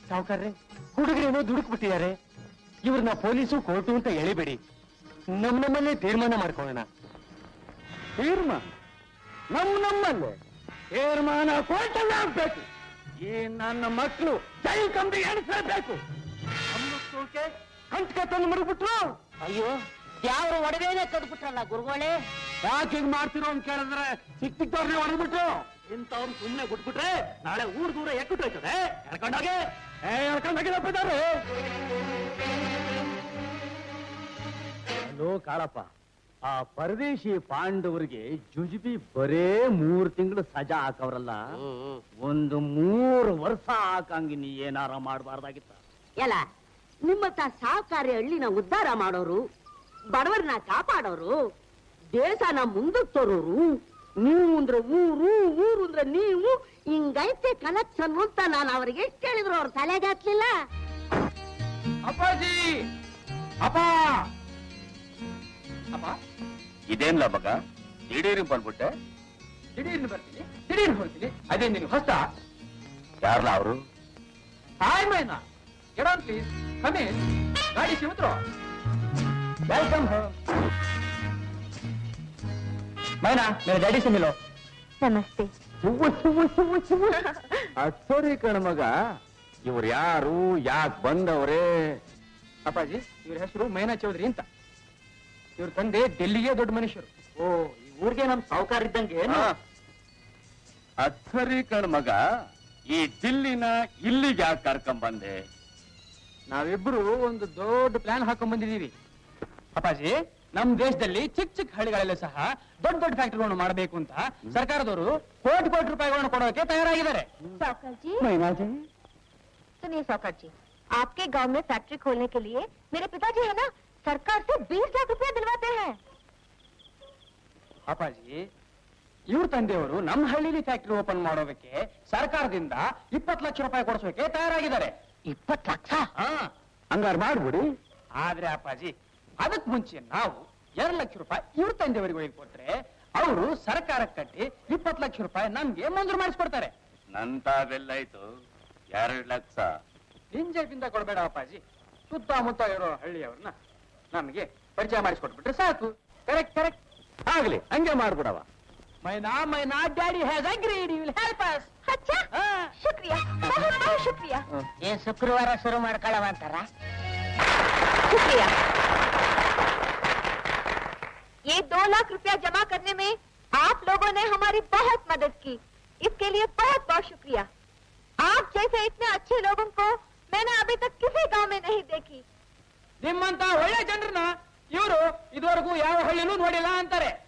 ಸಾವುಕಾರ್ರೆ ಹುಡುಗರೇನೋ ದುಡುಕ್ಬಿಟ್ಟಿದ್ದಾರೆ ಇವ್ರನ್ನ police court ಅಂತ ಎಳಿಬೇಡಿ ನಮ್ ನಮ್ಮಲ್ಲೇ ತೀರ್ಮಾನ ಮಾಡ್ಕೊಳ್ಳೋಣ ತೀರ್ಮಾನ ನಮ್ ನಮ್ಮಲ್ಲೇ ತೀರ್ಮಾನ ಕೋರ್ಟಲ್ಲ ಆಗ್ಬೇಕು ಈ ನನ್ನ ಮಕ್ಕಳು ಜೈಲ್ ಕಂಬಿ ಎಣಿಸಬೇಕು ಕಂಟ್ಕ ತಂದು ಮರುಗ್ಬಿಟ್ರು ಅಯ್ಯೋ ಯಾವ್ರು ಒಡವೆನೆ ಕದ್ಬಿಟ್ರಲ್ಲ ಗುರುಗಳೇ ಯಾಕೆ ಹಿಂಗ್ ಮಾಡ್ತಿರೋ ಅಂತ ಕೇಳಿದ್ರೆ ಸಿಕ್ ಸಿಕ್ತವ್ರನ್ನೇ ಹೊಡೆದ್ಬಿಟ್ರು ಇಂಥವ್ರು ಸುಮ್ನೆ ಬಿಟ್ಬಿಟ್ರೆ ನಾಳೆ ಊರ್ ದೂರ ಎಕ್ಕುಟ್ಟು ಹೋಯ್ತದೆ ಎಳ್ಕೊಂಡೋಗೆ ಏ ಎಳ್ಕೊಂಡೋಗಿ ತಪ್ಪಿದ್ದಾರೆ ಹಲೋ ಕಾಳಪ್ಪ ಆ ಪರದೇಶಿ ಪಾಂಡವರಿಗೆ ಜುಜುಬಿ ಬರೇ ಮೂರ್ ತಿಂಗಳು ಸಜಾ ಹಾಕವ್ರಲ್ಲ ಒಂದು ಮೂರು ವರ್ಷ ಹಾಕಂಗಿ ನೀ ಏನಾರ ಮಾಡಬಾರ್ದಾಗಿತ್ತ ಎಲ್ಲ ನಿಮ್ಮತ್ತ ಸಹಕಾರಿ ಹಳ್ಳಿನ ಉದ್ಧಾರ ಮಾಡೋರು ಬಡವರನ್ನ ಕಾಪಾಡೋರು ದೇಶನ ಮುಂದಕ್ಕೆ ತರೋರು ನೀವು ಅಂದ್ರೆ ಊರು ಊರು ಅಂದ್ರೆ ನೀವು ಹಿಂಗೈತೆ ಕನೆಕ್ಷನ್ ಅಂತ ನಾನು ಅವ್ರಿಗೆ ಎಷ್ಟು ಹೇಳಿದ್ರು ಅವ್ರ ತಲೆಗೆ ಹತ್ಲಿಲ್ಲ ಅಪ್ಪಾಜಿ ಅಪ್ಪ ಅಪ್ಪ ಇದೇನ್ಲ ಮಗ ದಿಢೀರ್ ಬಂದ್ಬಿಟ್ಟೆ ದಿಢೀರ್ನು ಬರ್ತೀನಿ ದಿಢೀರ್ನು ಹೋಗ್ತೀನಿ ಅದೇ ನಿನಗೆ ಹೊಸ ಯಾರ್ಲ ಅವರು hi Maina get on please come in ಗಾಡಿ ಶಿವತ್ರು ವೆಲ್ಕಮ್ ಹೋಮ್ ಮೈನಾ ಮೇರೆ ಡ್ಯಾಡಿ से मिलो ನಮಸ್ತೆ ಅಚ್ಚರಿ ಕಣ ಮಗ ಇವ್ರು ಯಾರು ಯಾಕೆ ಬಂದವ್ರೆ ಅಪ್ಪಾಜಿ ಇವ್ರ ಹೆಸರು ಮೈನಾ ಚೌಧರಿ ಅಂತ ಇವ್ರ ತಂದೆ ಡೆಲ್ಲಿಗೆ ದೊಡ್ಡ ಮನುಷ್ಯರು ಓ ಈ ಊರಿಗೆ ನಮ್ ಸಾವುಕಾರ ಇದ್ದಂಗೆ ಏನು? ಅಚ್ಚರಿ ಕಣ ಮಗ ಈ ದಿಲ್ಲಿನ ಇಲ್ಲಿಗೆ ಯಾಕೆ ಕರ್ಕೊಂಡ್ ಬಂದೆ ನಾವಿಬ್ರು ಒಂದು ದೊಡ್ಡ ಪ್ಲಾನ್ ಹಾಕೊಂಡ್ ಬಂದಿದೀವಿ ಅಪ್ಪಾಜಿ ನಮ್ ದೇಶದಲ್ಲಿ ಚಿಕ್ಕ ಚಿಕ್ಕ ಹಳ್ಳಿಗಳಲ್ಲೂ ಸಹ ದೊಡ್ಡ ದೊಡ್ಡ ಫ್ಯಾಕ್ಟರಿಗಳನ್ನು ಮಾಡಬೇಕು ಅಂತ ಸರ್ಕಾರದವರು ಕೋಟಿ ಕೋಟಿ ರೂಪಾಯಿಗಳನ್ನು ಕೊಡೋಕೆ ತಯಾರಾಗಿದ್ದಾರೆ सावकार जी ಮೈನಾಜಿ सुनिए सावकार जी आपके गांव में फैक्ट्री खोलने के लिए मेरे पिताजी है ना सरकार से बीस लाख रुपया दिलवाते हैं ಅಪ್ಪಾಜಿ ಇವ್ರ ತಂದೆಯವರು ನಮ್ಮ ಹಳ್ಳಿಲಿ ಫ್ಯಾಕ್ಟರಿ ಓಪನ್ ಮಾಡೋದಕ್ಕೆ ಸರ್ಕಾರದಿಂದ ಇಪ್ಪತ್ತು ಲಕ್ಷ ರೂಪಾಯಿ ಕೊಡಿಸೋಕೆ ತಯಾರಾಗಿದ್ದಾರೆ ಇಪ್ಪತ್ತು ಲಕ್ಷ ಹಾ ಹಂಗಾರ್ ಮಾಡ್ಬಿಡಿ ಆದ್ರೆ ಅಪ್ಪಾಜಿ ಅದಕ್ ಮುಂಚೆ ನಾವು ಎರಡು ಲಕ್ಷ ರೂಪಾಯಿ ಇವ್ರ ತಂದೆಯವರಿಗೆ ಕೊಟ್ರೆ ಅವರು ಸರ್ಕಾರಕ್ಕೆ ಕಟ್ಟಿ ಇಪ್ಪತ್ತು ಲಕ್ಷ ರೂಪಾಯಿ ನಮ್ಗೆ ಮಂಜೂರು ಮಾಡಿಸ್ಕೊಡ್ತಾರೆ ನಂತಾವೆಲ್ಲಾಯ್ತು ಎರಡ್ ಲಕ್ಷ ಹಿಂಜೆಪಿಂದ ಕೊಡ್ಬೇಡ ಅಪ್ಪಾಜಿ ಸುತ್ತಮುತ್ತ ಇರೋ ಹಳ್ಳಿಯವ್ರನ್ನ ನಮ್ಗೆ ಪರಿಚಯ ಮಾಡಿಸ್ಕೊಟ್ಬಿಟ್ರೆ ಸಾಕು ಕರೆಕ್ಟ್ ಕರೆಕ್ಟ್ ಆಗ್ಲಿ ಹಂಗೆ ಮಾಡ್ಬಿಡವ Maina Maina daddy has agreed you will help us अच्छा शुक्रिया बहुत बहुत शुक्रिया ಏ ಶುಕ್ರವಾರ ಶುರು ಮಾಡ್ಕೊಳ್ಳವ ಅಂತಾರ शुक्रिया ये दो लाख रुपया जमा करने में आप लोगों ने हमारी बहुत मदद की इसके लिए बहुत बहुत शुक्रिया आप जैसे इतने अच्छे लोगों को मैंने अभी तक किसी गांव में नहीं देखी ನಿಮ್ಮಂತ ಒಳ್ಳೆ ಜನರನ್ನ ಇವರು ಇದುವರೆಗೂ ಯಾವ ಹಳ್ಳಿನೂ ನೋಡಿಲ್ಲ ಅಂತಾರೆ